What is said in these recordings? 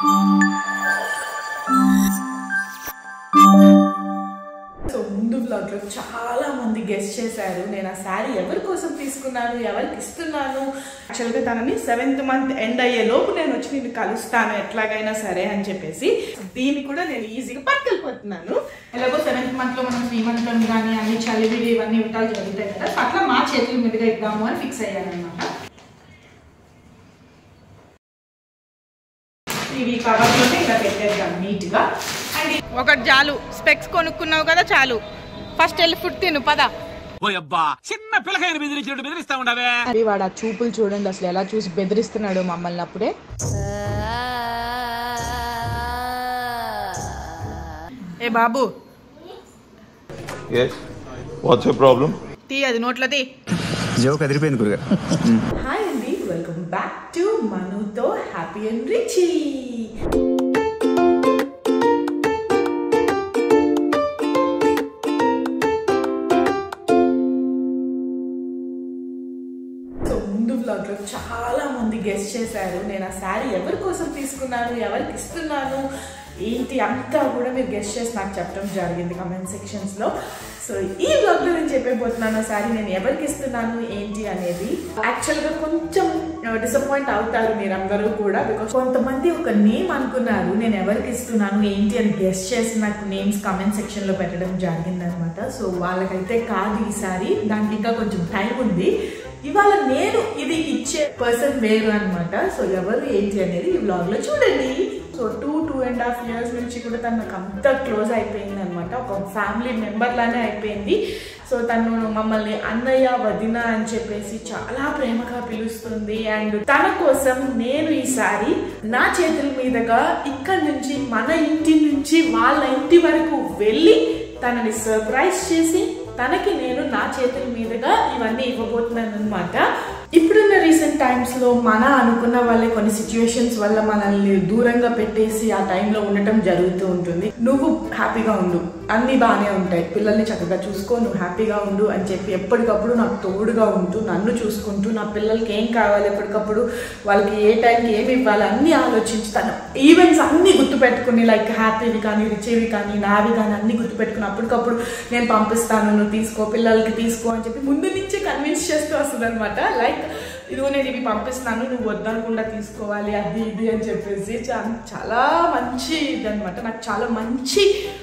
So ముందు vlog లో చాలా మంది గెస్ట్ చేశారు నేను ఆ శారీ ఎవరి కోసం తీసుకున్నాను ఎవరికి ఇస్తున్నాను యాక్చువల్గా తనని సెవెంత్ మంత్ ఎండ్ అయ్యే లోపు నేను వచ్చి నేను కలుస్తాను ఎట్లాగైనా సరే అని చెప్పేసి దీన్ని కూడా నేను ఈజీగా పట్టుకెళ్ళిపోతున్నాను ఎలాగో సెవెంత్ మంత్ లో మనం త్రీ మంత్ లో కానీ అన్ని చలివిడి ఇవన్నీ ఉంటాలు జరుగుతాయి కదా సో అట్లా మా చేతుల మీదుగా ఇద్దాము అని ఫిక్స్ అయ్యాను అనమాట ఇవి కవర్లోనే ఇలా పెట్టేద్దాం నీట్గా అండ్ ఒకటి చాలు స్పెక్స్ కొనుక్కున్నావు కదా చాలు ఫస్ట్ వెళ్ళి ఫుడ్ తిను పద ఓయబ్బా చిన్న పిల్లకాయని బెదిరించినట్టు బెదిరిస్తా ఉండవే అది వాడు ఆ చూపులు చూడండి అసలు ఎలా చూసి బెదిరిస్తున్నాడు మమ్మల్ని అప్పుడే ఏ బాబు Yes. What's your problem? తీ అది నోట్లో తీ జోక్ అదిరిపోయింది గురుగారు హాయ్ అండి వెల్కమ్ బ్యాక్ టు మనుతో హ్యాపీ అండ్ రిచీ సో ముందు vlog లో చాలా మంది గెస్ట్ చేశారు నేను ఆ శారీ ఎవరి కోసం తీసుకున్నాను ఎవరికి ఇస్తున్నాను ఏంటి అంతా కూడా మీరు గెస్ట్ చేసి నాకు చెప్పడం జరిగింది కమెంట్ సెక్షన్స్లో సో ఈ vlog లో నేను చెప్పేపోతున్నాను ఆ శారీ నేను ఎవరికి ఇస్తున్నాను ఏంటి అనేది యాక్చువల్గా కొంచెం డిసప్పాయింట్ అవుతారు మీరందరూ కూడా బికాస్ కొంతమంది ఒక నేమ్ అనుకున్నారు నేను ఎవరికి ఇస్తున్నాను ఏంటి అని గెస్ట్ చేసి నాకు నేమ్స్ కమెంట్ సెక్షన్లో పెట్టడం జరిగిందనమాట సో వాళ్ళకైతే కాదు ఈ శారీ దానికి ఇంకా కొంచెం టైం ఉంది ఇవాళ నేను ఇది ఇచ్చే పర్సన్ వేరు అన్నమాట సో ఎవరు ఏంటి అనేది ఈ వ్లాగ్ లో చూడండి so two two and half years నుంచి కూడా తను నాకు అంత క్లోజ్ అయిపోయింది అనమాట ఒక ఫ్యామిలీ మెంబర్ లానే అయిపోయింది సో తను మమ్మల్ని అన్నయ్య వదిన అని చెప్పేసి చాలా ప్రేమగా పిలుస్తుంది అండ్ తన కోసం నేను ఈసారి నా చేతుల మీదుగా ఇక్కడ నుంచి మన ఇంటి నుంచి వాళ్ళ ఇంటి వరకు వెళ్ళి తనని సర్ప్రైజ్ చేసి తనకి నేను నా చేతుల మీదుగా ఇవన్నీ ఇవ్వబోతున్నాను అనమాట ఇప్పుడున్న రీసెంట్ టైమ్స్ లో మన అనుకున్న వాళ్ళే కొన్ని సిచ్యువేషన్స్ వల్ల మనల్ని దూరంగా పెట్టేసి ఆ టైంలో ఉండటం జరుగుతూ ఉంటుంది నువ్వు హ్యాపీగా ఉండు అన్ని బాగానే ఉంటాయి పిల్లల్ని చక్కగా చూసుకో నువ్వు హ్యాపీగా ఉండు అని చెప్పి ఎప్పటికప్పుడు నాకు తోడుగా ఉంటూ నన్ను చూసుకుంటూ నా పిల్లలకి ఏం కావాలి ఎప్పటికప్పుడు వాళ్ళకి ఏ టైంకి ఏమి ఇవ్వాలి అన్ని ఆలోచించి తను ఈవెంట్స్ అన్ని గుర్తుపెట్టుకుని లైక్ హ్యాపీవి కానీ రిచేవి కానీ నావి కానీ అన్ని గుర్తుపెట్టుకుని అప్పటికప్పుడు నేను పంపిస్తాను నువ్వు తీసుకో పిల్లలకి తీసుకో అని చెప్పి ముందు నుంచే కన్విన్స్ చేస్తూ వస్తుంది అనమాట లైక్ ఇదిగో నేను ఇవి పంపిస్తున్నాను నువ్వు వద్దనకుండా తీసుకోవాలి అది ఇది అని చెప్పేసి చా- చాలా మంచి ఇది అనమాట నాకు చాలా మంచి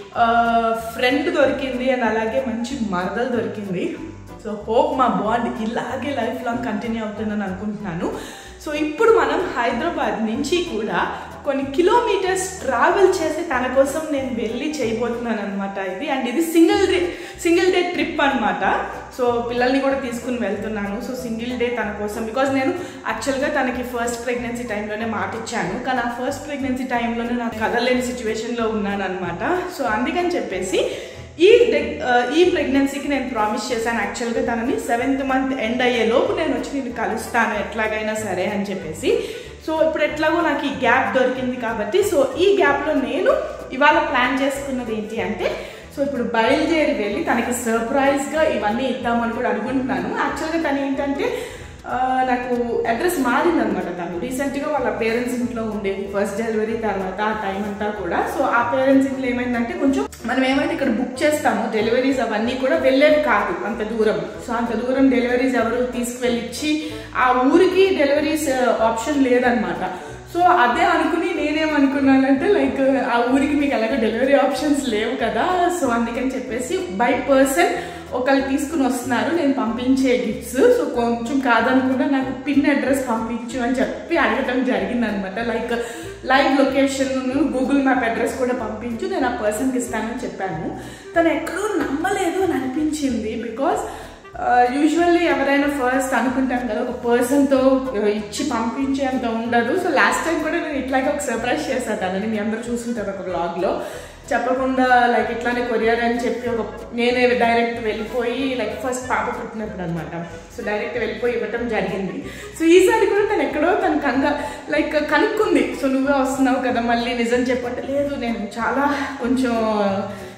ఫ్రెండ్ దొరికింది అండ్ అలాగే మంచి మరదలు దొరికింది సో హోప్ మా బాండ్ ఇలాగే లైఫ్ లాంగ్ కంటిన్యూ అవుతుందని అనుకుంటున్నాను సో ఇప్పుడు మనం హైదరాబాద్ నుంచి కూడా కొన్ని కిలోమీటర్స్ ట్రావెల్ చేసి తన కోసం నేను వెళ్ళి చేయబోతున్నాను అనమాట ఇది అండ్ ఇది single day single day trip అనమాట సో పిల్లల్ని కూడా తీసుకుని వెళ్తున్నాను సో సింగిల్ డే తన కోసం బికాజ్ నేను యాక్చువల్గా తనకి ఫస్ట్ ప్రెగ్నెన్సీ టైంలోనే మాట ఇచ్చాను కానీ ఆ ఫస్ట్ ప్రెగ్నెన్సీ టైంలోనే నాకు కదలలేని సిచ్యువేషన్లో ఉన్నాను అనమాట సో అందుకని చెప్పేసి ఈ డె- ఆ, ఈ ప్రెగ్నెన్సీకి నేను ప్రామిస్ చేశాను యాక్చువల్గా తనని సెవెంత్ మంత్ ఎండ్ అయ్యే లోపు నేను వచ్చి నేను కలుస్తాను ఎట్లాగైనా సరే అని చెప్పేసి సో ఇప్పుడు ఎట్లాగో నాకు ఈ గ్యాప్ దొరికింది కాబట్టి సో ఈ గ్యాప్లో నేను ఇవాళ ప్లాన్ చేసుకున్నది ఏంటి అంటే సో ఇప్పుడు బయలుదేరి వెళ్ళి తనకి సర్ప్రైజ్గా ఇవన్నీ ఇద్దామని కూడా అనుకుంటున్నాను యాక్చువల్గా తను ఏంటంటే ఆ, నాకు అడ్రస్ మారిందనమాట తను రీసెంట్గా వాళ్ళ పేరెంట్స్ ఇంట్లో ఉండేది ఫస్ట్ డెలివరీ తర్వాత ఆ టైం అంతా కూడా సో ఆ పేరెంట్స్ ఇంట్లో ఏమైందంటే కొంచెం మనం ఏమైతే ఇక్కడ బుక్ చేస్తామో డెలివరీస్ అవన్నీ కూడా వెళ్ళేవి కాదు అంత దూరం సో అంత దూరం డెలివరీస్ ఎవరు తీసుకువెళ్ళి ఇచ్చి ఆ ఊరికి డెలివరీస్ ఆప్షన్ లేదనమాట సో అదే అనుకుని నేనేమనుకున్నానంటే లైక్ ఆ ఊరికి మీకు ఎలాగో డెలివరీ ఆప్షన్స్ లేవు కదా సో అందుకని చెప్పేసి బై పర్సన్ ఒకళ్ళు తీసుకుని వస్తున్నారు నేను పంపించే గిఫ్ట్స్ సో కొంచెం కాదనుకున్నా నాకు పిన్ అడ్రస్ పంపించు అని చెప్పి అడగటం జరిగింది అనమాట like live location Google map address కూడా పంపించు నేను ఆ పర్సన్కి ఇస్తానని చెప్పాను తను ఎక్కడో నమ్మలేదు అని అనిపించింది బికాస్ యూజువల్లీ ఎవరైనా ఫస్ట్ అనుకుంటాం కదా ఒక పర్సన్తో ఇచ్చి పంపించేంత ఉండదు సో లాస్ట్ టైం కూడా నేను ఇట్లాగే ఒక సర్ప్రైజ్ చేశాను తనని మీ అందరూ చూస్తుంటారు ఒక బ్లాగ్లో చెప్పకుండా లైక్ ఇట్లానే కొరియర్ అని చెప్పి ఒక నేనే డైరెక్ట్ వెళ్ళిపోయి లైక్ ఫస్ట్ పాప పుట్టినప్పుడు అనమాట సో డైరెక్ట్ వెళ్ళిపోయి ఇవ్వటం జరిగింది సో ఈసారి కూడా తను ఎక్కడో తను కంగ లైక్ కనుక్కుంది సో నువ్వే వస్తున్నావు కదా మళ్ళీ నిజం చెప్పంటే లేదు నేను చాలా కొంచెం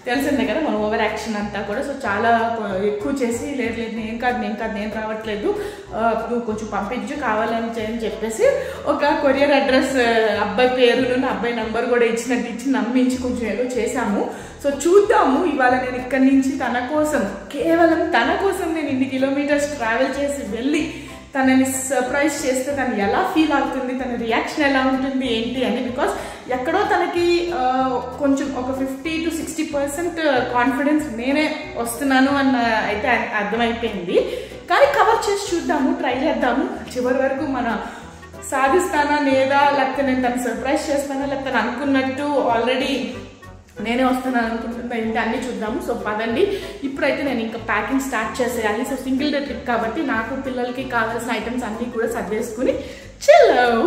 తెలిసిందే కదా మన ఓవర్ యాక్షన్ అంతా కూడా సో చాలా ఎక్కువ చేసి లేదు లేదు నేను కాదు నేను కాదు నేను రావట్లేదు ఆ, నువ్వు కొంచెం పంపించు కావాలని చేయని చెప్పేసి ఒక కొరియర్ అడ్రస్ అబ్బాయి పేరును అబ్బాయి నంబర్ కూడా ఇచ్చినట్టు ఇచ్చి నమ్మించి కొంచెం ఏదో చేశాము సో చూద్దాము ఇవాళ నేను ఇక్కడి నుంచి తన కోసం కేవలం తన కోసం నేను ఇన్ని కిలోమీటర్స్ ట్రావెల్ చేసి వెళ్ళి తనని సర్ప్రైజ్ చేస్తే తను ఎలా ఫీల్ అవుతుంది తన రియాక్షన్ ఎలా ఉంటుంది ఏంటి అని బికాస్ ఎక్కడో తనకి ఆ, కొంచెం ఒక fifty to sixty percent confidence నేనే వస్తున్నాను అన్న అయితే అర్థమైపోయింది కానీ కవర్ చేసి చూద్దాము ట్రై చేద్దాము చివరి వరకు మన సాధిస్తానా లేదా లేకపోతే నేను తను సర్ప్రైజ్ చేస్తానా లేకపోతే తను అనుకున్నట్టు ఆల్రెడీ నేనే వస్తున్నాను అనుకుంటున్నా ఏంటి అన్ని చూద్దాము సో పదండి ఇప్పుడైతే నేను ఇంకా ప్యాకింగ్ స్టార్ట్ చేసేయాలి సో సింగిల్ డే ట్రిప్ కాబట్టి నాకు పిల్లలకి కావాల్సిన ఐటమ్స్ అన్నీ కూడా సర్దేసుకుని చిల్లవు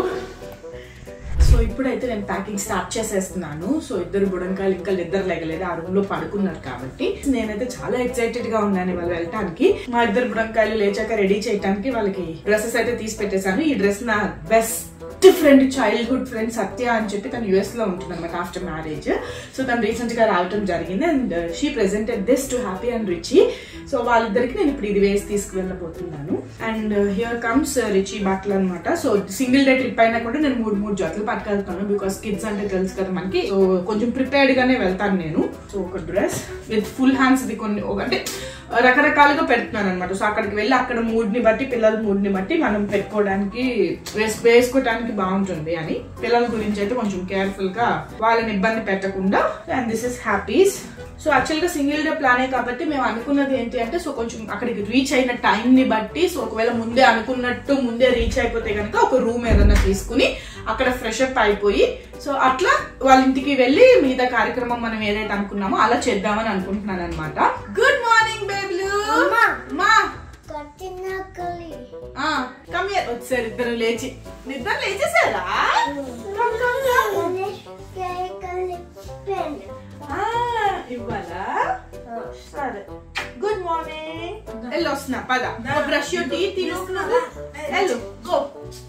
సో ఇప్పుడైతే నేను ప్యాకింగ్ స్టార్ట్ చేసేస్తున్నాను సో ఇద్దరు బుడంకాయలు ఇంకా ఇద్దరు లెగలేదు ఆ రూమ్ లో పడుకున్నారు కాబట్టి నేనైతే చాలా ఎక్సైటెడ్ గా ఉన్నాను వాళ్ళు వెళ్ళటానికి మా ఇద్దరు బుడంకాయలు లేచాక రెడీ చేయడానికి వాళ్ళకి డ్రెస్సెస్ అయితే తీసి పెట్టేశాను ఈ డ్రెస్ నా best friend childhood friend Satya అని చెప్పి తను యుఎస్ లో ఉంటుంది అనమాట ఆఫ్టర్ మ్యారేజ్ సో తను రీసెంట్ గా రావటం జరిగింది and she presented this to Happy and Richie so వాళ్ళిద్దరికి నేను ఇప్పుడు ఇది వేసి తీసుకువెళ్ళబోతున్నాను అండ్ హియర్ కమ్స్ రిచీ బట్టలు అనమాట సో సింగిల్ డే ట్రిప్ అయినా కూడా నేను మూడు మూడు జతలు పట్టుకెళ్తాను బికాస్ కిడ్స్ అంటే తెలుసు కదా మనకి సో కొంచెం ప్రిపేర్డ్ గానే వెళ్తాను నేను సో ఒక డ్రెస్ విత్ ఫుల్ హ్యాండ్స్ ఇది కొన్ని ఒక- అంటే రకరకాలుగా పెడుతున్నాను అనమాట సో అక్కడికి వెళ్ళి అక్కడ మూడ్ని బట్టి పిల్లల మూడ్ని బట్టి మనం పెట్టుకోవడానికి వేస్ వేసుకోవడానికి బాగుంటుంది అని పిల్లల గురించి అయితే కొంచెం కేర్ఫుల్ గా వాళ్ళని ఇబ్బంది పెట్టకుండా and this is Happy's so actual గా సింగిల్ డే ప్లానే కాబట్టి మేము అనుకున్నది ఏంటి అంటే సో కొంచెం అక్కడికి రీచ్ అయిన టైం ని బట్టి సో ఒకవేళ ముందే అనుకున్నట్టు ముందే రీచ్ అయిపోతే కనుక ఒక రూమ్ ఏదైనా తీసుకుని అక్కడ ఫ్రెష్ అప్ అయిపోయి సో అట్లా వాళ్ళ ఇంటికి వెళ్ళి మిగతా కార్యక్రమం మనం ఏదైతే అనుకున్నామో అలా చేద్దామని అనుకుంటున్నాను అనమాట గుడ్ మార్నింగ్ బేబ్లు మా కమ్ హియర్ వచ్చారు ఇద్దరు లేచి ఇద్దరు లేచేసారా Come, come, come. ఆ, ఇవ్వాలా సరే గుడ్ మార్నింగ్ వెళ్ళి వస్తున్నా పద బ్రష్ యూర్ టీ తిను వెళ్ళు గో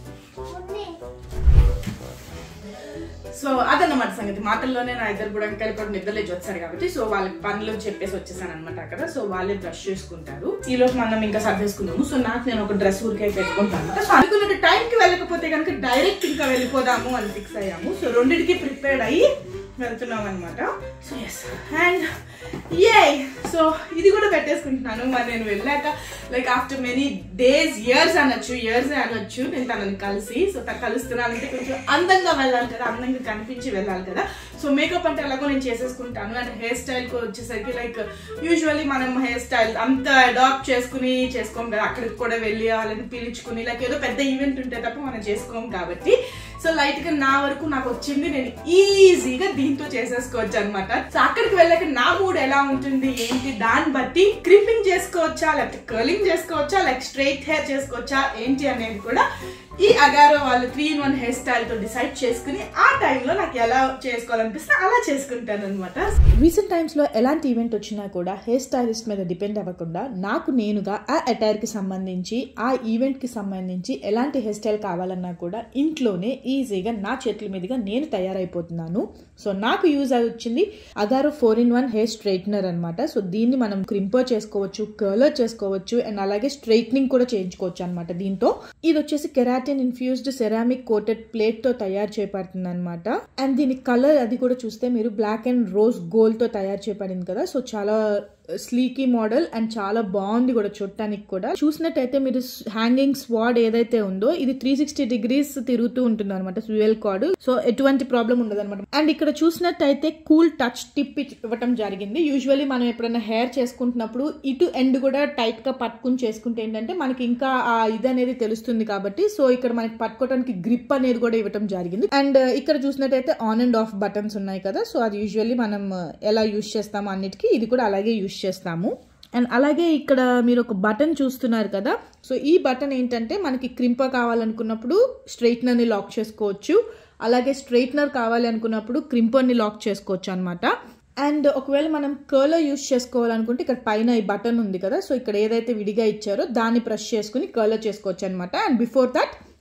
సో అదన్నమాట సంగతి మాటల్లోనే నా ఇద్దరు కూడా ఇంకా ఇప్పుడు నిద్ర లేచి వచ్చారు కాబట్టి సో వాళ్ళకి పనులు చెప్పేసి వచ్చేసాను అనమాట అక్కడ సో వాళ్ళే బ్రష్ చేసుకుంటారు ఈ లోపు మనం ఇంకా సర్దేసుకుందాము సో నాకు నేను ఒక డ్రెస్ ఊరికే పెట్టుకుంటాను సో అనుకున్న టైం కి వెళ్ళకపోతే కనుక డైరెక్ట్ ఇంకా వెళ్ళిపోదాము అని ఫిక్స్ అయ్యాము సో రెండింటికి ప్రిపేర్డ్ అయ్యి వెళ్తున్నాం అనమాట so yes and uh so ఇది కూడా పెట్టేసుకుంటున్నాను మరి నేను వెళ్ళాక like after many days years అనొచ్చు ఇయర్స్ అనొచ్చు నేను తనని కలిసి సో తను కలుస్తున్నానంటే కొంచెం అందంగా వెళ్ళాలి కదా అందంగా కనిపించి వెళ్ళాలి కదా సో మేకప్ అంటే ఎలాగో నేను చేసేసుకుంటాను అండ్ హెయిర్ స్టైల్ వచ్చేసరికి లైక్ యూజువల్లీ మనం హెయిర్ స్టైల్ అంత అడాప్ట్ చేసుకుని చేసుకోం కదా అక్కడికి కూడా వెళ్ళి వాళ్ళని పిలుచుకుని లైక్ ఏదో పెద్ద ఈవెంట్ ఉంటే తప్ప మనం చేసుకోం కాబట్టి సో లైట్ గా నా వరకు నాకు వచ్చింది నేను ఈజీగా దీంతో చేసేసుకోవచ్చు అనమాట సో అక్కడికి వెళ్ళాక నా మూడ్ ఎలా ఉంటుంది ఏంటి దాన్ని బట్టి క్రిప్పింగ్ చేసుకోవచ్చా లేకపోతే కర్లింగ్ చేసుకోవచ్చా లైక్ స్ట్రైట్ హెయిర్ చేసుకోవచ్చా ఏంటి అనేది కూడా ఈ అగారో వాళ్ళు three in one hair style తో డిసైడ్ చేసుకుని ఆ టైంలో నాకు ఎలా చేసుకోవాలనిపిస్తే అలా చేసుకుంటాను అనమాట రీసెంట్ టైమ్స్లో ఎలాంటి ఈవెంట్ వచ్చినా కూడా హెయిర్ స్టైలిస్ట్ మీద డిపెండ్ అవ్వకుండా నాకు నేనుగా ఆ అటైర్కి సంబంధించి ఆ ఈవెంట్కి సంబంధించి ఎలాంటి హెయిర్ స్టైల్ కావాలన్నా కూడా ఇంట్లోనే ఈజీగా నా చేతుల మీదుగా నేను తయారైపోతున్నాను సో నాకు యూజ్ వచ్చింది Agaro four in one hair straightener అనమాట సో దీన్ని మనం క్రింపో చేసుకోవచ్చు కర్లర్ చేసుకోవచ్చు అండ్ అలాగే స్ట్రైట్నింగ్ కూడా చేయించుకోవచ్చు అనమాట దీంతో ఇది వచ్చేసి keratin infused ceramic coated plate తో తయారు చేయబడుతుంది అనమాట అండ్ దీని కలర్ అది కూడా చూస్తే మీరు బ్లాక్ అండ్ రోజ్ గోల్డ్ తో తయారు చేయబడింది కదా సో చాలా స్లీకీ మోడల్ అండ్ చాలా బాగుంది కూడా చూడటానికి కూడా చూసినట్టయితే మీరు హ్యాంగింగ్ స్వాడ్ ఏదైతే ఉందో ఇది త్రీ సిక్స్టీ డిగ్రీస్ తిరుగుతూ ఉంటుంది అనమాట డ్యూయల్ కార్డ్ సో ఎటువంటి ప్రాబ్లం ఉండదు అనమాట అండ్ ఇక్కడ చూసినట్టయితే కూల్ టచ్ టిప్ ఇవ్వటం జరిగింది యూజువల్లీ మనం ఎప్పుడైనా హెయిర్ చేసుకుంటున్నప్పుడు ఇటు ఎండ్ కూడా టైట్ గా పట్టుకుని చేసుకుంటే ఏంటంటే మనకి ఇంకా ఆ ఇది అనేది తెలుస్తుంది కాబట్టి సో ఇక్కడ మనకి పట్టుకోవడానికి గ్రిప్ అనేది కూడా ఇవ్వటం జరిగింది అండ్ ఇక్కడ చూసినట్టయితే ఆన్ అండ్ ఆఫ్ బటన్స్ ఉన్నాయి కదా సో అది యూజువల్లీ మనం ఎలా యూజ్ చేస్తామో అన్నిటికీ ఇది కూడా అలాగే యూజ్ చేస్తాము అండ్ అలాగే ఇక్కడ మీరు ఒక బటన్ చూస్తున్నారు కదా సో ఈ బటన్ ఏంటంటే మనకి క్రింపర్ కావాలనుకున్నప్పుడు స్ట్రైట్నర్ని లాక్ చేసుకోవచ్చు అలాగే స్ట్రైట్నర్ కావాలి అనుకున్నప్పుడు క్రింపర్ని లాక్ చేసుకోవచ్చు అనమాట అండ్ ఒకవేళ మనం కర్లర్ యూస్ చేసుకోవాలనుకుంటే ఇక్కడ పైన ఈ బటన్ ఉంది కదా సో ఇక్కడ ఏదైతే విడిగా ఇచ్చారో దాన్ని ప్రెస్ చేసుకుని కర్లర్ చేసుకోవచ్చు అనమాట అండ్ బిఫోర్ దట్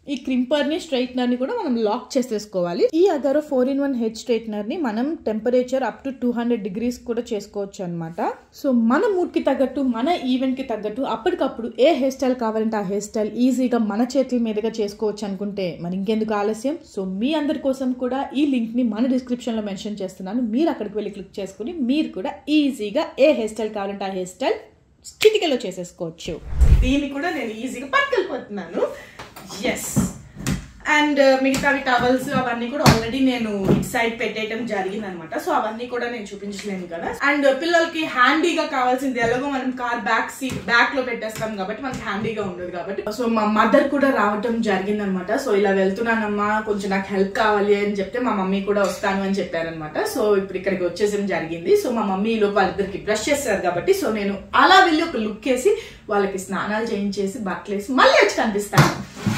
ఈ క్రింపర్ ని స్ట్రైట్నర్ ని కూడా మనం లాక్ చేసేసుకోవాలి ఈ Agaro four in one head straightener ని మనం temperature up to two hundred degrees కూడా చేసుకోవచ్చు అనమాట సో మన మూడ్ కి తగ్గట్టు మన ఈవెంట్ కి తగ్గట్టు అప్పటికప్పుడు ఏ హెయిర్ స్టైల్ కావాలంటే ఆ హెయిర్ స్టైల్ ఈజీగా మన చేతుల మీదుగా చేసుకోవచ్చు అనుకుంటే మరి ఇంకెందుకు ఆలస్యం సో మీ అందరి కోసం కూడా ఈ లింక్ ని మన డిస్క్రిప్షన్ లో మెన్షన్ చేస్తున్నాను మీరు అక్కడికి వెళ్ళి క్లిక్ చేసుకుని మీరు కూడా ఈజీగా ఏ హెయిర్ స్టైల్ కావాలంటే ఆ హెయిర్ స్టైల్ చిటికలో చేసేసుకోవచ్చు దీన్ని కూడా నేను ఈజీగా పట్టుకెళ్ళిపోతున్నాను ఎస్ అండ్ మిగతావి టవల్స్ అవన్నీ కూడా ఆల్రెడీ నేను ఇట్ సైడ్ పెట్టేయటం జరిగింది అనమాట సో అవన్నీ కూడా నేను చూపించలేను కదా అండ్ పిల్లలకి హ్యాండీగా కావాల్సింది ఎలాగో మనం కార్ బ్యాక్ సీట్ బ్యాక్ లో పెట్టేస్తాం కాబట్టి మనకి హ్యాండీగా ఉండదు కాబట్టి సో మా మదర్ కూడా రావటం జరిగింది అనమాట సో ఇలా వెళ్తున్నానమ్మా కొంచెం నాకు హెల్ప్ కావాలి అని చెప్తే మా మమ్మీ కూడా వస్తాను అని చెప్పారనమాట సో ఇప్పుడు ఇక్కడికి వచ్చేసడం జరిగింది సో మా మమ్మీ ఈ లోపు వాళ్ళిద్దరికి బ్రష్ చేస్తారు కాబట్టి సో నేను అలా వెళ్ళి ఒక లుక్ వేసి వాళ్ళకి స్నానాలు చేయించేసి బట్టలు వేసి మళ్ళీ వచ్చి కనిపిస్తాను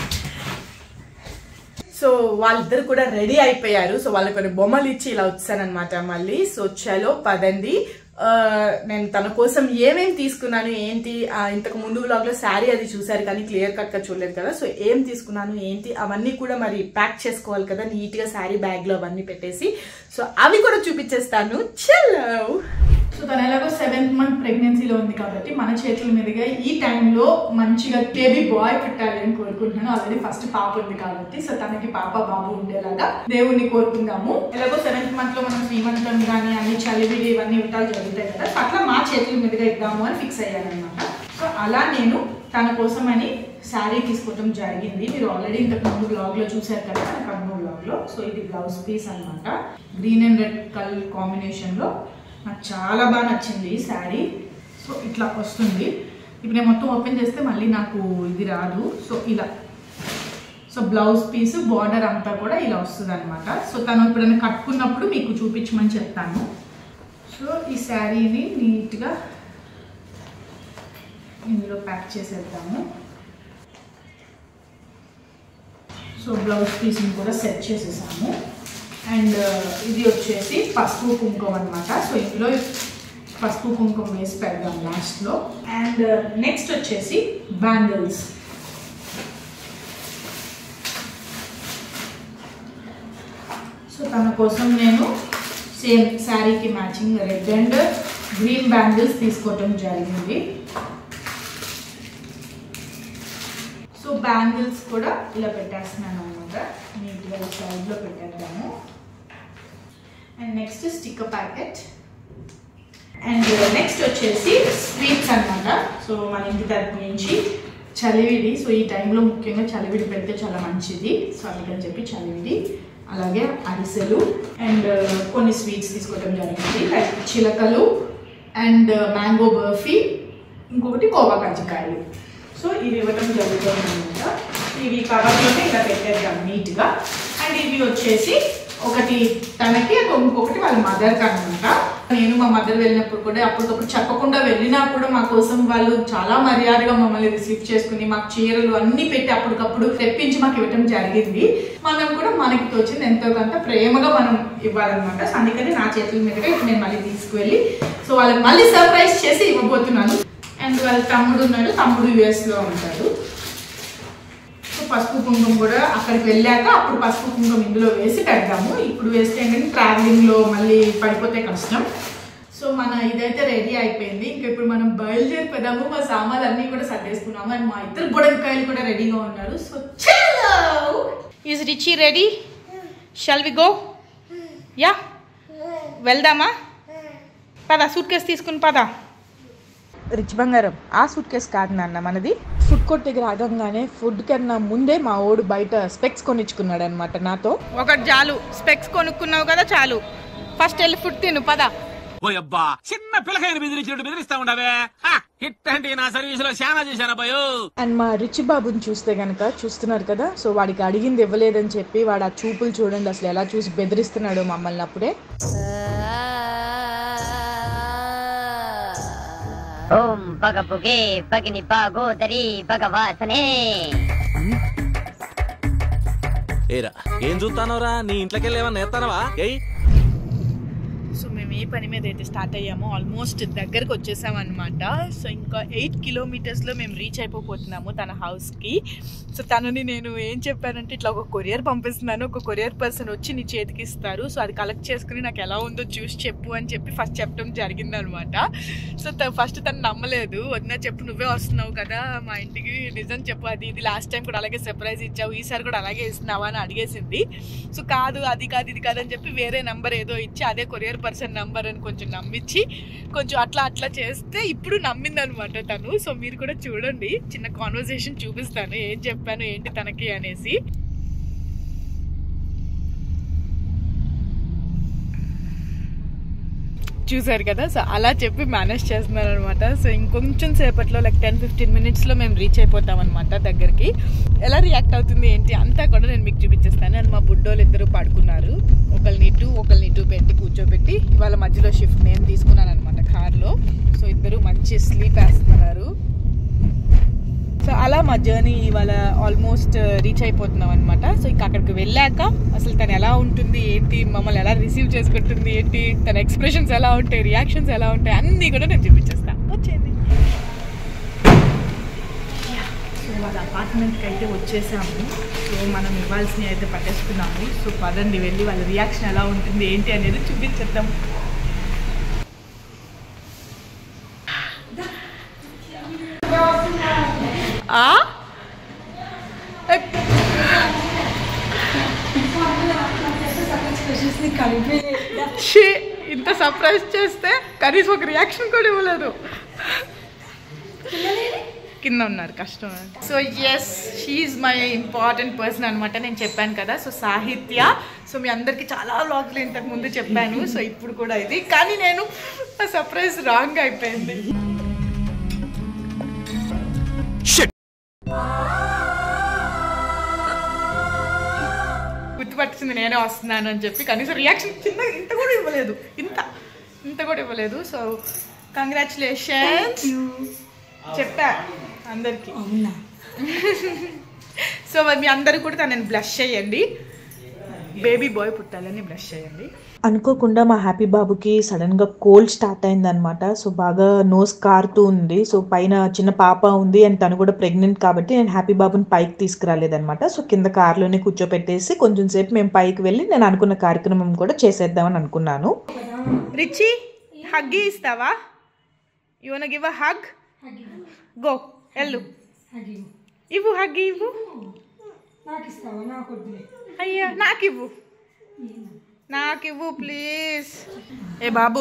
సో వాళ్ళిద్దరు కూడా రెడీ అయిపోయారు సో వాళ్ళకి కొన్ని బొమ్మలు ఇచ్చి ఇలా వచ్చానమాట మళ్ళీ సో చలో పదండి ఆ, నేను తన కోసం ఏమేమి తీసుకున్నాను ఏంటి ఆ, ఇంతకు ముందు వ్లాగ్ లో శారీ అది చూసారు కానీ క్లియర్ కట్ గా చూడలేదు కదా సో ఏం తీసుకున్నాను ఏంటి అవన్నీ కూడా మరి ప్యాక్ చేసుకోవాలి కదా నీట్ గా శారీ బ్యాగ్ లో అవన్నీ పెట్టేసి సో అవి కూడా చూపించేస్తాను చలో సో తన ఎలాగో సెవెంత్ మంత్ ప్రెగ్నెన్సీలో ఉంది కాబట్టి మన చేతుల మీదుగా ఈ టైంలో మంచిగా బేబీ బాయ్ పుట్టాలి అని కోరుకుంటున్నాను ఆల్రెడీ ఫస్ట్ పాప ఉంది కాబట్టి సో తనకి పాప బాబు ఉండేలాగా దేవుణ్ణి కోరుకుందాము ఎలాగో సెవెంత్ మంత్ లో మనం శ్రీమంతం కానీ అన్ని చలివిడి ఇవన్నీ వింటాలు జరుగుతాయి కదా సో అట్లా మా చేతుల మీదుగా ఇద్దాము అని ఫిక్స్ అయ్యాను అనమాట సో అలా నేను తన కోసం అని శారీ తీసుకోవడం జరిగింది మీరు ఆల్రెడీ ఇంతకు ముందు బ్లాగ్ లో చూసారు కదా మన కర్నూలు బ్లాగ్ లో సో ఇది బ్లౌజ్ పీస్ అన్నమాట green and red colour combination లో నాకు చాలా బాగా నచ్చింది ఈ శారీ సో ఇట్లా వస్తుంది ఇప్పుడు నేను మొత్తం ఓపెన్ చేస్తే మళ్ళీ నాకు ఇది రాదు సో ఇలా సో బ్లౌజ్ పీస్ బార్డర్ అంతా కూడా ఇలా వస్తుంది అనమాట సో తను ఎప్పుడైనా కట్టుకున్నప్పుడు మీకు చూపించమని చెప్తాను సో ఈ శారీని నీట్గా ఇందులో ప్యాక్ చేసేద్దాము సో బ్లౌజ్ పీస్ని కూడా సెట్ చేసేసాము అండ్ ఇది వచ్చేసి పసుపు కుంకుమ అనమాట సో ఇందులో పసుపు కుంకుమ వేసి పెడదాం లాస్ట్లో అండ్ నెక్స్ట్ వచ్చేసి బ్యాంగిల్స్ సో తన కోసం నేను సేమ్ శారీకి matching red and green bangles తీసుకోవటం జరిగింది సో బ్యాంగిల్స్ కూడా ఇలా పెట్టేస్తున్నాను అనమాట నీట్గా సైడ్లో పెట్టేద్దాము and next sticker packet and next వచ్చేసి స్వీట్స్ అన్నమాట సో మన ఇంటి తరపు నుంచి చలివిడి సో ఈ టైంలో ముఖ్యంగా చలివిడి పెడితే చాలా మంచిది సో అందుకని చెప్పి చలివిడి అలాగే అరిసెలు అండ్ కొన్ని స్వీట్స్ తీసుకోవడం జరిగింది లైక్ చిలకలు అండ్ మ్యాంగో బర్ఫీ ఇంకొకటి కోవా కజ్జికాయలు సో ఇవి ఇవ్వటం జరుగుతుంది అనమాట ఇవి కవర్లోనే ఇలా పెట్టేద్దాం నీట్గా అండ్ ఇవి వచ్చేసి ఒకటి తనకి ఇంకొకటి వాళ్ళ మదర్కి అనమాట నేను మా మదర్ వెళ్ళినప్పుడు కూడా అప్పటికప్పుడు చెప్పకుండా వెళ్ళినా కూడా మా కోసం వాళ్ళు చాలా మర్యాదగా మమ్మల్ని రిసీవ్ చేసుకుని మాకు చీరలు అన్ని పెట్టి అప్పటికప్పుడు తెప్పించి మాకు ఇవ్వటం జరిగింది మనం కూడా మనకి తోచింది ఎంతో కొంత ప్రేమగా మనం ఇవ్వాలన్నమాట సో అందుకని నా చేతుల మీదుగా ఇప్పుడు నేను మళ్ళీ తీసుకువెళ్ళి సో వాళ్ళకి మళ్ళీ సర్ప్రైజ్ చేసి ఇవ్వబోతున్నాను అండ్ వాళ్ళ తమ్ముడు ఉన్నాడు తమ్ముడు యుఎస్ లో ఉంటాడు సో పసుపు కుంకుమ కూడా అక్కడికి వెళ్ళాక అప్పుడు పసుపు కుంకుమ ఇందులో వేసి పెడదాము ఇప్పుడు వేస్తే ఏంటంటే ట్రావెలింగ్ లో మళ్ళీ పడిపోతే కష్టం సో మన ఇదైతే రెడీ అయిపోయింది ఇంకా ఇప్పుడు మనం బయలుదేరిపోదాము మా సామాన్లు అన్ని కూడా సర్దేసుకున్నాము అండ్ మా ఇద్దరు బుడంకాయలు కూడా రెడీగా ఉన్నారు సో చలో is Richie ready shall we go yeah వెళ్దామా పద సూట్ కేసు తీసుకుని పద రిచ్ బంగారం ఆ సూట్ కేసు కాదు నాన్న మనది ఫుడ్ కోర్ట్ దగ్గర ఆగంగానే ఫుడ్ కన్నా ముందే మా ఓడు బయట స్పెక్స్ కొనిచ్చుకున్నాడు అనమాట నాతో ఒకటి చాలు స్పెక్స్ కొనుక్కున్నావు కదా చాలు ఫస్ట్ వెళ్ళి ఫుడ్ తిను పద ఓ అబ్బా చిన్న పిల్లకాయని బెదిరించినట్టు బెదిరిస్తా ఉండవే హిట్ అంటే నా సర్వీస్ లో చాలా చేశాను అబ్బాయో అండ్ మా రిచ్ బాబుని చూస్తే గనక చూస్తున్నారు కదా సో వాడికి అడిగింది ఇవ్వలేదని చెప్పి వాడు ఆ చూపులు చూడండి అసలు ఎలా చూసి బెదిరిస్తున్నాడు మమ్మల్ని అప్పుడే ఓం పగ పుగే పగిని పాగోదరి భగవాసనే ఏరా ఏం చూస్తానవరా నీ ఇంట్లోకి వెళ్ళి ఏమన్నా నేస్తానవా ఏయ్ సో మేము ఏ పని మీద అయితే స్టార్ట్ అయ్యామో ఆల్మోస్ట్ దగ్గరకు వచ్చేసాం అనమాట సో ఇంకా ఎయిట్ కిలోమీటర్స్లో మేము రీచ్ అయిపోతున్నాము తన హౌస్కి సో తనని నేను ఏం చెప్పానంటే ఇట్లా ఒక కొరియర్ పంపిస్తున్నాను ఒక కొరియర్ పర్సన్ వచ్చి నీ చేతికి ఇస్తారు సో అది కలెక్ట్ చేసుకుని నాకు ఎలా ఉందో చూసి చెప్పు అని చెప్పి ఫస్ట్ చెప్పడం జరిగిందనమాట సో ఫస్ట్ తను నమ్మలేదు వదిన చెప్పు నువ్వే వస్తున్నావు కదా మా ఇంటికి నిజం చెప్పు అది ఇది లాస్ట్ టైం కూడా అలాగే సర్ప్రైజ్ ఇచ్చావు ఈసారి కూడా అలాగే ఇస్తున్నావా అని అడిగేసింది సో కాదు అది కాదు ఇది కాదు అని చెప్పి వేరే నెంబర్ ఏదో ఇచ్చి అదే కొరియర్ పర్సన్ నెంబర్ అని కొంచెం నమ్మించి కొంచెం అట్లా అట్లా చేస్తే ఇప్పుడు నమ్మింది అనమాట తను సో మీరు కూడా చూడండి చిన్న కాన్వర్సేషన్ చూపిస్తాను ఏం చెప్పాను ఏంటి తనకి అనేసి చూసారు కదా సో అలా చెప్పి మేనేజ్ చేస్తున్నారు అనమాట సో ఇంకొంచెం సేపట్లో లైక్ టెన్ ఫిఫ్టీన్ మినిట్స్లో మేము రీచ్ అయిపోతాం అనమాట దగ్గరికి ఎలా రియాక్ట్ అవుతుంది ఏంటి అంతా కూడా నేను మీకు చూపించేస్తాను అండ్ మా బుడ్డోళ్ళు ఇద్దరు పడుకున్నారు ఒకళ్ళని ఇటు ఒకళ్ళని ఇటు పెట్టి కూర్చోబెట్టి ఇవాళ మధ్యలో షిఫ్ట్ నేను తీసుకున్నాను అనమాట కార్లో సో ఇద్దరు మంచి స్లీప్ వేస్తున్నారు సో అలా మా జర్నీ ఇవాళ ఆల్మోస్ట్ రీచ్ అయిపోతున్నాం అనమాట సో ఇంకా అక్కడికి వెళ్ళాక అసలు తను ఎలా ఉంటుంది ఏంటి మమ్మల్ని ఎలా రిసీవ్ చేసుకుంటుంది ఏంటి తన ఎక్స్ప్రెషన్స్ ఎలా ఉంటాయి రియాక్షన్స్ ఎలా ఉంటాయి అన్నీ కూడా నేను చూపించేస్తాను వచ్చేయండి సో వాళ్ళ అపార్ట్మెంట్కి అయితే వచ్చేసాము సో మనం ఇవ్వాల్సినవి అయితే పట్టేసుకున్నాము సో పదండి వెళ్ళి వాళ్ళ రియాక్షన్ ఎలా ఉంటుంది ఏంటి అనేది చూపించేద్దాం ఆ షీ ఇంత సర్ప్రైజ్ చేస్తే కనీసం ఒక రియాక్షన్ కూడా ఇవ్వలేదు కింద ఉన్నారు కష్టం so yes she my important person అనమాట నేను చెప్పాను కదా సో సాహిత్య సో మీ అందరికి చాలా వ్లాగ్లు ఇంతకు ముందు చెప్పాను సో ఇప్పుడు కూడా ఇది కానీ నేను ఆ సర్ప్రైజ్ రాంగ్ అయిపోయింది గుర్తుపట్టింది నేనే వస్తున్నాను అని చెప్పి కనీసం రియాక్షన్ చిన్న ఇంత కూడా ఇవ్వలేదు ఇంత ఇంత కూడా ఇవ్వలేదు సో కంగ్రాచులేషన్స్ చెప్పా అందరికి సో మరి మీ అందరు కూడా తనని బ్లష్ చేయండి బేబీ బాయ్ పుట్టాలని బ్లష్ చేయండి అనుకోకుండా మా హ్యాపీ బాబుకి సడన్ గా కోల్డ్ స్టార్ట్ అయిందనమాట సో బాగా నోస్ కారుతూ ఉంది సో పైన చిన్న పాప ఉంది అండ్ తను కూడా ప్రెగ్నెంట్ కాబట్టి నేను హ్యాపీ బాబుని పైకి తీసుకురాలేదనమాట సో కింద కార్లోనే కూర్చోపెట్టేసి కొంచెం సేపు మేము పైకి వెళ్ళి నేను అనుకున్న కార్యక్రమం కూడా చేసేద్దామని అనుకున్నాను రిచి హగ్గి ఇస్తావా you want give a hug go ఎల్లు ఇవ్వు హగ్గి ఇవ్వు అయ్యా నాకు ఇవ్వు నాకు ఇవ్వు ప్లీజ్ ఏ బాబు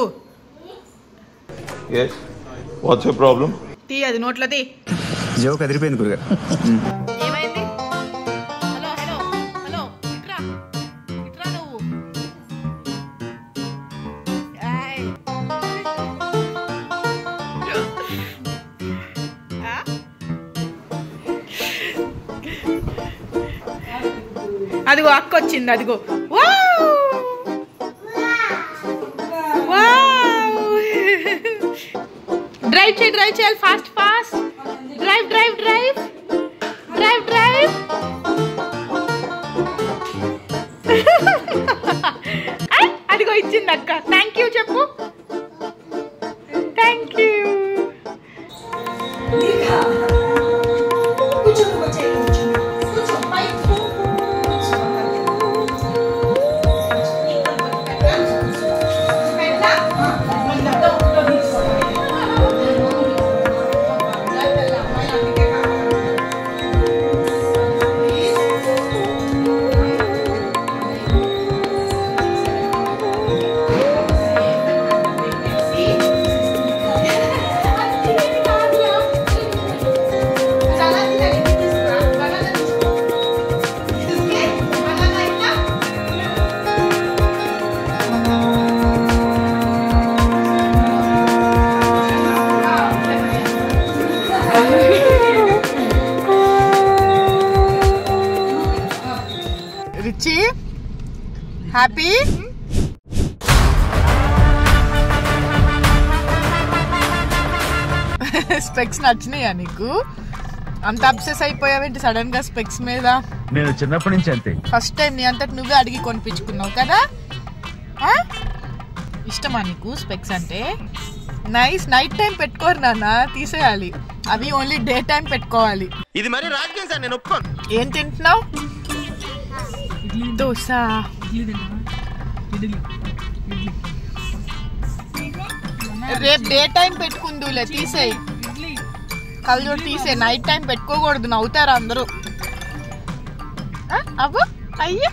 Yes. What's your problem? తీ అది నోట్లో తీ జోక్ అదిరిపోయింది గురుగారు ఏమైంది హలో హలో హలో ఇట్రా ఇట్రా నువ్వు ఏయ్. ఆ? అదిగో అక్క వచ్చింది అదిగో వావ్! వావ్! డ్రైవ్ చేయి డ్రైవ్ చేయాలి fast fast drive drive drive drive drive ఐ, అదిగో ఇచ్చింది అక్క థ్యాంక్ యూ చెప్పు thank you Richie Happy specs నచ్చినాయా నీకు అంత అబ్సెస్ అయిపోయావేంటి సడన్ గా స్పెక్స్ మీద నేను చిన్నప్పటి నుంచి అంతే ఫస్ట్ టైం నీ అంతటి నువ్వే అడిగి కొనిపించుకున్నావు కదా ఆ? ఇష్టమా నీకు స్పెక్స్ అంటే నైస్ నైట్ టైం పెట్టుకోరు నాన్న తీసేయాలి అవి ఓన్లీ డే టైం పెట్టుకోవాలి ఇది మరి రాజకీయం సార్ నేను ఒప్పుకోను ఏం తింటున్నావు దోశ రేపు డే టైం పెట్టుకుందులే తీసేయి కళ్ళజోడు తీసే నైట్ టైం పెట్టుకోకూడదు నవ్వుతారు అందరూ ఆ, అవ్వ అయ్యా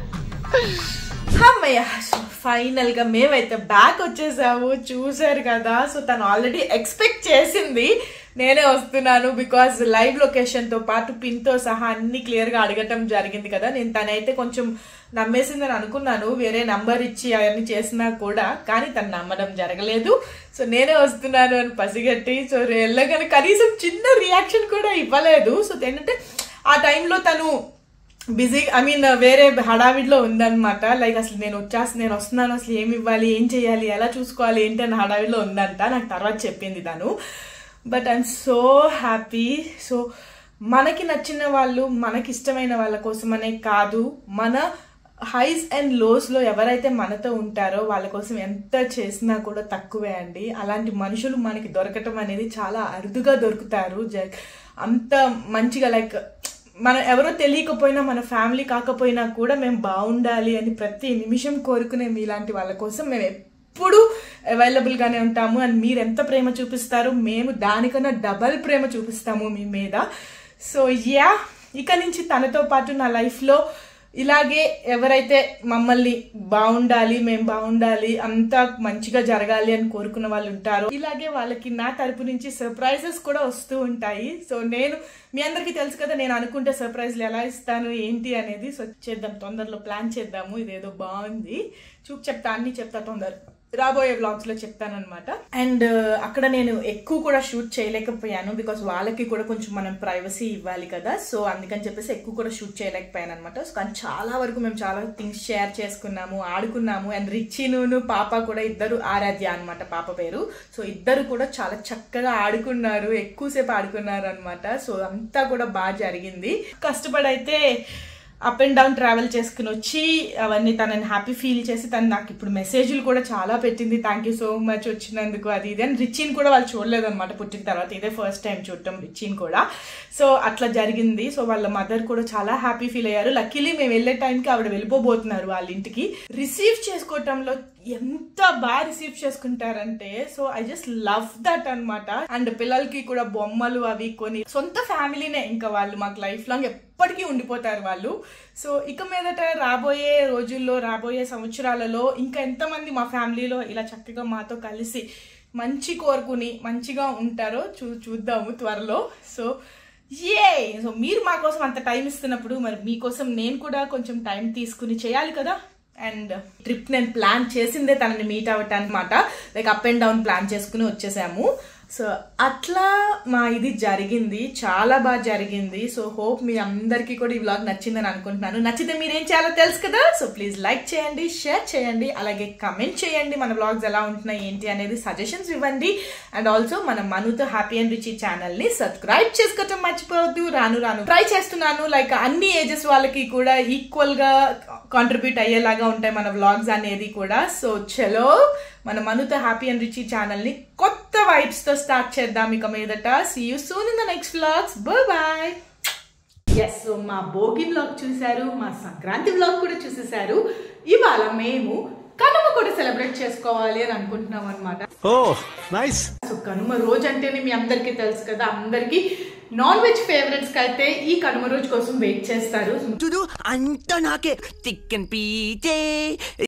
అమ్మయ్య ఫైనల్ గా మేమైతే బ్యాక్ వచ్చేసాము చూసారు కదా సో తను ఆల్రెడీ ఎక్స్పెక్ట్ చేసింది నేనే వస్తున్నాను బికాస్ లైవ్ లొకేషన్ తో పాటు పిన్ తో సహా అన్ని క్లియర్ గా అడగటం జరిగింది కదా నేను తనైతే కొంచెం నమ్మేసిందని అనుకున్నాను వేరే నంబర్ ఇచ్చి అవన్నీ చేసినా కూడా కానీ తను నమ్మడం జరగలేదు సో నేనే వస్తున్నాను అని పసిగట్టి సో వెళ్ళగానే కనీసం చిన్న రియాక్షన్ కూడా ఇవ్వలేదు సో ఏంటంటే ఆ టైంలో తను బిజీ ఐ మీన్ వేరే హడావిడిలో ఉందన్నమాట లైక్ అసలు నేను వచ్చేసి నేను వస్తున్నాను అసలు ఏమి ఇవ్వాలి ఏం చేయాలి ఎలా చూసుకోవాలి ఏంటి అని హడావిడిలో ఉందంట నాకు తర్వాత చెప్పింది తను but I'm so happy so మనకి నచ్చిన వాళ్ళు మనకి ఇష్టమైన వాళ్ళ కోసమనే కాదు మన హైస్ అండ్ లోస్లో ఎవరైతే మనతో ఉంటారో వాళ్ళ కోసం ఎంత చేసినా కూడా తక్కువే అండి అలాంటి మనుషులు మనకి దొరకటం అనేది చాలా అరుదుగా దొరుకుతారు జ అంత మంచిగా లైక్ మనం ఎవరో తెలియకపోయినా మన ఫ్యామిలీ కాకపోయినా కూడా మేము బాగుండాలి అని ప్రతి నిమిషం కోరుకునే మీలాంటి వాళ్ళ కోసం మేము ఎప్పుడు అవైలబుల్గానే ఉంటాము అండ్ మీరు ఎంత ప్రేమ చూపిస్తారో మేము దానికన్నా డబల్ ప్రేమ చూపిస్తాము మీ మీద సో యా ఇక నుంచి తనతో పాటు నా లైఫ్లో ఇలాగే ఎవరైతే మమ్మల్ని బాగుండాలి మేము బాగుండాలి అంతా మంచిగా జరగాలి అని కోరుకున్న వాళ్ళు ఉంటారో ఇలాగే వాళ్ళకి నా తరపు నుంచి సర్ప్రైజెస్ కూడా వస్తూ ఉంటాయి సో నేను మీ అందరికీ తెలుసు కదా నేను అనుకుంటే సర్ప్రైజ్లు ఎలా ఇస్తాను ఏంటి అనేది సో చేద్దాం తొందరలో ప్లాన్ చేద్దాము ఇదేదో బాగుంది చూపు చెప్తా అన్ని చెప్తా తొందర రాబోయే వ్లాగ్స్ లో చెప్తానమాట అండ్ అక్కడ నేను ఎక్కువ కూడా షూట్ చేయలేకపోయాను బికాస్ వాళ్ళకి కూడా కొంచెం మనం ప్రైవసీ ఇవ్వాలి కదా సో అందుకని చెప్పేసి ఎక్కువ కూడా షూట్ చేయలేకపోయాను అనమాట సో కానీ చాలా వరకు మేము చాలా థింగ్స్ షేర్ చేసుకున్నాము ఆడుకున్నాము అండ్ రిచ్చిను పాప కూడా ఇద్దరు ఆరాధ్య అనమాట పాప పేరు సో ఇద్దరు కూడా చాలా చక్కగా ఆడుకున్నారు ఎక్కువసేపు ఆడుకున్నారు అనమాట సో అంతా కూడా బాగా జరిగింది కష్టపడైతే అప్ అండ్ డౌన్ ట్రావెల్ చేసుకుని వచ్చి అవన్నీ తనని హ్యాపీ ఫీల్ చేసి తను నాకు ఇప్పుడు మెసేజ్లు కూడా చాలా పెట్టింది థ్యాంక్ యూ సో మచ్ వచ్చినందుకు అది ఇది అని రిచిన్ కూడా వాళ్ళు చూడలేదన్నమాట పుట్టిన తర్వాత ఇదే ఫస్ట్ టైం చూడటం రిచిన్ కూడా సో అట్లా జరిగింది సో వాళ్ళ మదర్ కూడా చాలా హ్యాపీ ఫీల్ అయ్యారు లక్కీలీ మేము వెళ్ళే టైంకి ఆవిడ వెళ్ళిపోబోతున్నారు వాళ్ళ ఇంటికి రిసీవ్ చేసుకోవటంలో ఎంత బాగా రిసీవ్ చేసుకుంటారంటే so I just love that అన్నమాట అండ్ పిల్లలకి కూడా బొమ్మలు అవి కొని సొంత ఫ్యామిలీనే ఇంకా వాళ్ళు మాకు లైఫ్ లాంగ్ ఎప్పటికీ ఉండిపోతారు వాళ్ళు సో ఇక మీదట రాబోయే రోజుల్లో రాబోయే సంవత్సరాలలో ఇంకా ఎంతమంది మా ఫ్యామిలీలో ఇలా చక్కగా మాతో కలిసి మంచి కోరుకుని మంచిగా ఉంటారో చూ చూద్దాము త్వరలో సో ఏ సో మీరు మా కోసం అంత టైం ఇస్తున్నప్పుడు మరి మీకోసం నేను కూడా కొంచెం టైం తీసుకుని చేయాలి కదా అండ్ ట్రిప్ నేను ప్లాన్ చేసిందే తనని మీట్ అవ్వటానికి అనమాట like up and down plan చేసుకుని వచ్చేసాము సో అట్లా మా ఇది జరిగింది చాలా బాగా జరిగింది సో హోప్ మీ అందరికీ కూడా ఈ వ్లాగ్ నచ్చిందని అనుకుంటున్నాను నచ్చితే మీరు ఏం చేయాలో తెలుసు కదా సో ప్లీజ్ లైక్ చేయండి షేర్ చేయండి అలాగే కమెంట్ చేయండి మన వ్లాగ్స్ ఎలా ఉంటున్నాయి ఏంటి అనేది సజెషన్స్ ఇవ్వండి అండ్ ఆల్సో మన మనుతో హ్యాపీ అండ్ రిచ్ ఛానల్ ని సబ్స్క్రైబ్ చేసుకోవటం మర్చిపోవద్దు రాను రాను ట్రై చేస్తున్నాను లైక్ అన్ని ఏజెస్ వాళ్ళకి కూడా ఈక్వల్ గా కాంట్రిబ్యూట్ అయ్యేలాగా ఉంటాయి మన వ్లాగ్స్ అనేది కూడా సో చలో మన మనుతో హ్యాపీ అండ్ రిచ్ ఛానల్ ని కొత్త వైబ్స్ తో స్టార్ట్ చేద్దాం ఇక మీదట see you soon in the next vlogs bye ఎస్ సో మా భోగి వ్లాగ్ చూశారు మా సంక్రాంతి వ్లాగ్ కూడా చూసేశారు ఇవాళ మేము కనుమ కూడా సెలబ్రేట్ చేసుకోవాలి అని అనుకుంటున్నాం అనమాట ఓ నైస్ సో కనుమ రోజు అంటేనే మీ అందరికీ తెలుసు కదా అందరికీ నాన్ వెజ్ ఫేవరెట్స్ కి అయితే ఈ కనుమ రోజు కోసం వెయిట్ చేస్తారు అంత నాకే చికెన్ పీచే